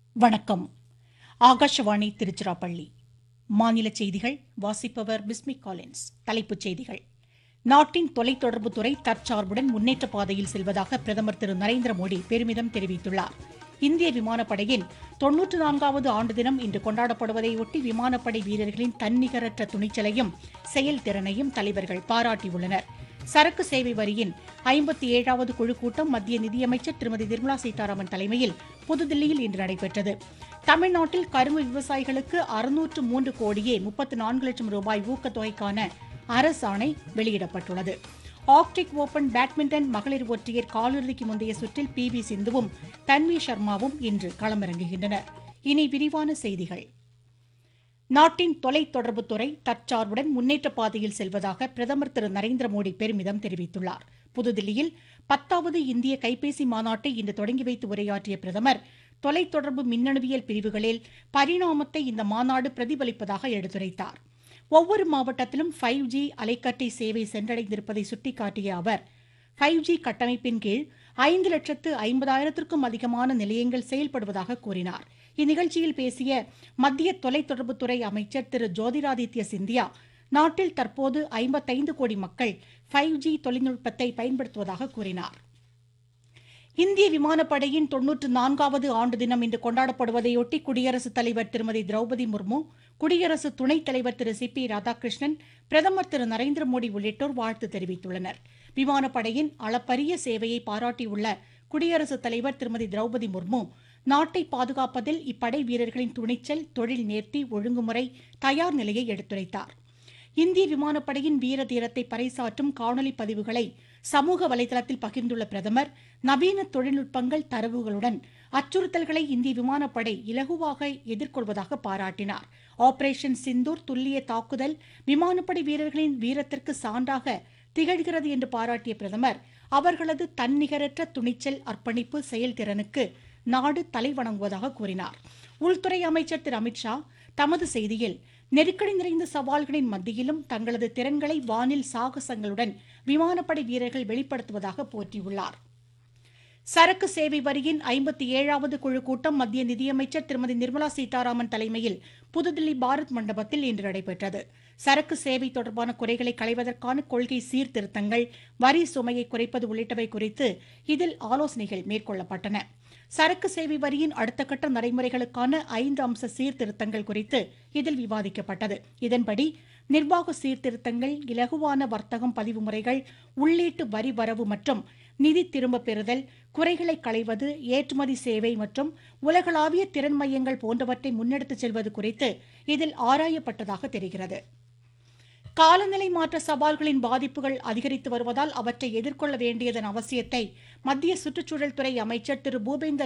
வணக்கம் ஆகாஷவாணி திருச்சிராப்பள்ளி மாநில செய்திகள் வாசிப்பவர் பிஸ்மி காலின்ஸ் தலைப்புச் செய்திகள் நாட்டின் தொலைத்தொடர்புத் துறை தற்சார்புடன் முன்னேற்ற பாதையில் செல்வதாக பிரதமர் திரு நரேந்திர மோடி பெருமிதம் தெரிவித்துள்ளார் இந்திய விமானப்படையின் தொன்னூற்று நான்காவது ஆண்டு தினம் இன்று கொண்டாடப்படுவதையொட்டி விமானப்படை வீரர்களின் தன்னிகரற்ற துணிச்சலையும் செயல்திறனையும் தலைவர்கள் பாராட்டியுள்ளனர் சரக்கு சேவை வரியின் ஐம்பத்தி ஏழாவது குழு கூட்டம் மத்திய நிதியமைச்சர் திருமதி நிர்மலா சீதாராமன் தலைமையில் புதுதில்லியில் இன்று நடைபெற்றது தமிழ்நாட்டில் கரும்பு விவசாயிகளுக்கு அறுநூற்று மூன்று கோடியே முப்பத்து நான்கு லட்சம் ரூபாய் ஊக்கத்தொகைக்கான அரசாணை வெளியிடப்பட்டுள்ளது ஆர்க்டிக் ஓபன் பேட்மிண்டன் மகளிர் ஒற்றையர் காலிறுதிக்கு முந்தைய சுற்றில் பி வி சிந்துவும் தன்வி சர்மாவும் இன்று களமிறங்குகின்றனர் இனி விரிவான செய்திகள் நாட்டின் தொலைத்தொடர்புத் துறை தற்சார்புடன் முன்னேற்ற பாதையில் செல்வதாக பிரதமர் திரு நரேந்திர மோடி பெருமிதம் தெரிவித்துள்ளார் புதுதில்லியில் பத்தாவது இந்திய கைபேசி மாநாட்டை இன்று தொடங்கி வைத்து உரையாற்றிய பிரதமர் தொலைத்தொடர்பு மின்னணுவியல் பிரிவுகளில் பரிணாமத்தை இந்த மாநாடு பிரதிபலிப்பதாக எடுத்துரைத்தார் ஒவ்வொரு மாவட்டத்திலும் ஃபைவ் ஜி அலைக்கற்றை சேவை சென்றடைந்திருப்பதை சுட்டிக்காட்டிய அவர் ஃபைவ் ஜி கட்டமைப்பின் கீழ் ஐந்து லட்சத்து ஐம்பதாயிரத்திற்கும் அதிகமான நிலையங்கள் செயல்படுவதாக கூறினார் இந்நிகழ்ச்சியில் பேசிய மத்திய தொலைத்தொடர்புத்துறை அமைச்சர் திரு ஜோதிராதித்ய சிந்தியா நாட்டில் தற்போது ஐம்பத்தைந்து கோடி மக்கள் ஃபைவ் ஜி தொழில்நுட்பத்தை பயன்படுத்துவதாக கூறினார் இந்திய விமானப்படையின் தொன்னூற்று நான்காவது ஆண்டு தினம் இன்று கொண்டாடப்படுவதையொட்டி குடியரசுத் தலைவர் திருமதி திரௌபதி முர்மு குடியரசு துணைத் தலைவர் திரு சி பி ராதாகிருஷ்ணன் பிரதமர் திரு நரேந்திர மோடி உள்ளிட்டோர் வாழ்த்து தெரிவித்துள்ளனர் விமானப்படையின் அளப்பரிய சேவையை பாராட்டியுள்ள குடியரசுத் தலைவர் திருமதி திரௌபதி முர்மு நாட்டை பாதுகாப்பதில் இப்படை வீரர்களின் துணிச்சல் தொழில் நேர்த்தி ஒழுங்குமுறை தயார் நிலையை எடுத்துரைத்தார் இந்திய விமானப்படையின் வீர தீரத்தை பறைசாற்றும் காணொலி பதிவுகளை சமூக வலைதளத்தில் பகிர்ந்துள்ள பிரதமர் நவீன தொழில்நுட்பங்கள் தரவுகளுடன் அச்சுறுத்தல்களை இந்திய விமானப்படை இலகுவாக எதிர்கொள்வதாக பாராட்டினார் ஆபரேஷன் சிந்தூர் துல்லிய தாக்குதல் விமானப்படை வீரர்களின் வீரத்திற்கு சான்றாக திகழ்கிறது என்று பாராட்டிய பிரதமர் அவர்களது தன்னிகரற்ற துணிச்சல் அர்ப்பணிப்பு செயல்திறனுக்கு நாடு தலைவணங்குவதாக கூறினார் உள்துறை அமைச்சர் திரு அமித்ஷா தமது செய்தியில் நெருக்கடி நிறைந்த சவால்களின் மத்தியிலும் தங்களது திறன்களை வானில் சாகசங்களுடன் விமானப்படை வீரர்கள் வெளிப்படுத்துவதாக போற்றியுள்ளார் சரக்கு சேவை வரியின் ஐம்பத்தி ஏழாவது குழு கூட்டம் மத்திய நிதியமைச்சர் திருமதி நிர்மலா சீதாராமன் தலைமையில் புதுதில்லி பாரத் மண்டபத்தில் இன்று நடைபெற்றது சரக்கு சேவை தொடர்பான குறைகளை களைவதற்கான கொள்கை சீர்திருத்தங்கள் வரி சுமையை குறைப்பது உள்ளிட்டவை குறித்து இதில் ஆலோசனைகள் மேற்கொள்ளப்பட்டன சரக்கு சேவை வரியின் அடுத்த கட்ட நடைமுறைகளுக்கான ஐந்து அம்ச சீர்திருத்தங்கள் குறித்து இதில் விவாதிக்கப்பட்டது இதன்படி நிர்வாக சீர்திருத்தங்கள் இலகுவான வர்த்தகம் பதிவு முறைகள் உள்ளீட்டு வரி வரவு மற்றும் நிதி திரும்பப் பெறுதல் குறைகளை களைவது ஏற்றுமதி சேவை மற்றும் உலகளாவிய திறன் மையங்கள் போன்றவற்றை முன்னெடுத்துச் செல்வது குறித்து இதில் ஆராயப்பட்டதாக தெரிகிறது காலநிலை மாற்ற சவால்களின் பாதிப்புகள் அதிகரித்து வருவதால் அவற்றை எதிர்கொள்ள வேண்டியதன் அவசியத்தை மத்திய சுற்றுச்சூழல் துறை அமைச்சர் திரு பூபேந்தர்